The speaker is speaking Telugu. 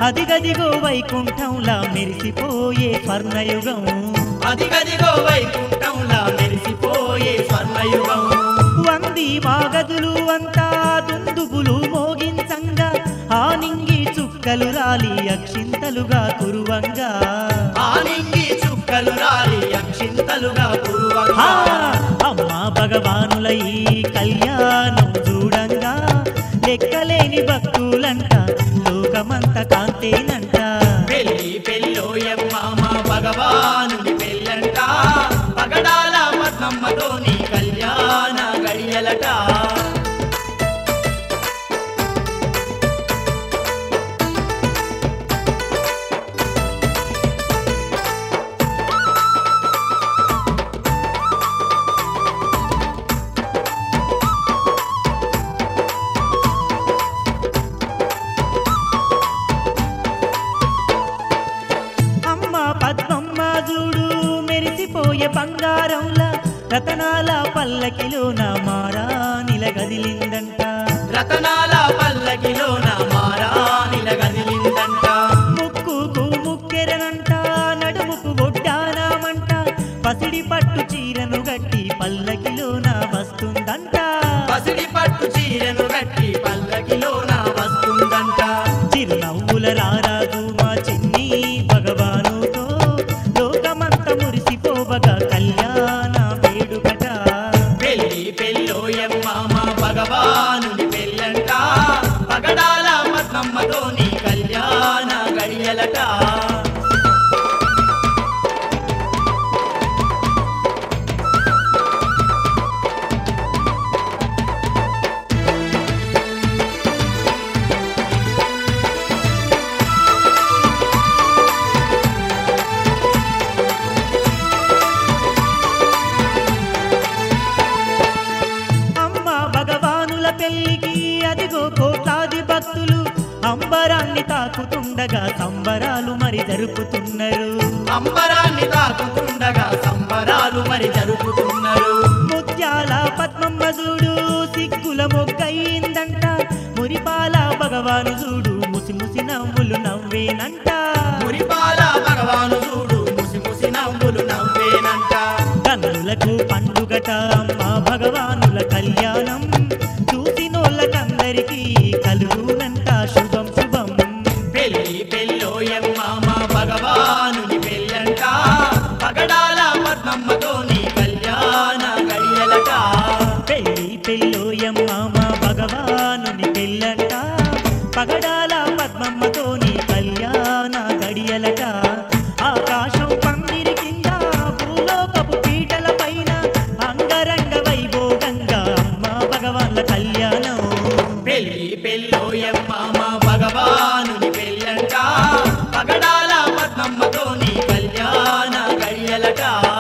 అదిగదిగో వైకుంఠంలా మెరిసిపోయే స్వర్ణయుగం అదిగదిగో వైకుంఠంలా మెరిసిపోయే స్వర్ణయుగం వంది మాగదులు అంతా దుందుబులు మోగించంగా ఆ నింగి చుక్కలు రాలి అక్షింతలుగా కురువంగా ఆనింగి చుక్కలు రాలి అక్షింతలుగా ఆ, పూర్వంగా అమ్మ భగవానుల ఈ కళ్యాణం చూడంగా లెక్కలేని భక్తులంట లోకమంత కాంతేనంట పెళ్లి పెళ్ళోయమ్మ మా భగవానుడి పెళ్ళంట పగడాల పద్మమ్మతో నీ కళ్యాణ గడియలట అమ్మ పద్మమ్మ చూడు మెరిసిపోయే బంగారంలా రతనాల పల్లకిలోన మారా నిలగదిలిందంట రతనాల పల్లకిలోన మారా నిలగదిలిందంట ముక్కుకు ముక్కెరనంట నడుముకు ఒడ్డానామంట పసిడి పట్టు చీరను గట్టి పల్లకిలోన వస్తుందంట పసిడి పట్టు చీరను గట్టి పల్లకిలోన వస్తుందంట చిరునవ్వుల రారాజు మా చిన్ని భగవానుతో లోకమంత మురిసిపోవగా కళ్యాణ వేడుకట పెళ్లి పెళ్ళోయమ్మ మా భగవానుడి పెళ్ళంట పగడాల పద్మమ్మతో నీ కళ్యాణ గడియలట అమ్మ భగవానుల పెళ్లికి అదిగో కోట్లాది భక్తులు అంబరాన్ని తాకుతుండగా సంబరాలు మరి జరుపుతున్నారు అంబరాన్ని తాకుతుండగా సంబరాలు మరి జరుపుతున్నారు ముత్యాల పద్మమ్మ చూడు సిగ్గుల మొగ్గయిందంట మురిపాల భగవాను చూడు ముసి ముసి నవ్వులు నవ్వేనంట మురిపాల భగవాను చూడు ముసి ముసి నవ్వులు నవ్వేనంట కన్నులకు పండుగట అమ్మ భగవానుల కళ్యాణం చూసినోళ్ళకందరికీ కలుగునంట శుభం శుభం పెళ్లి పెళ్ళోయమ్మ మా భగవానుని పెళ్ళంట పగడాల పద్మమ్మతో నీ కళ్యాణ గడియలట పెళ్ళి పెళ్ళోయమ్మ మా భగవానుని పెళ్ళంట పగడాల పద్మమ్మతో నీ కళ్యాణ గడియలట ఆకాశం పందిరి కింద భూలోకపు పీటల పైన అంగరంగ వైభోగంగా అమ్మ భగవాన్ల కళ్యాణం పెళ్లి పెళ్ళోయమ్మ మా భగవానుని పెళ్ళంట పగడాల పద్మమ్మతో నీ కళ్యాణ గడియలట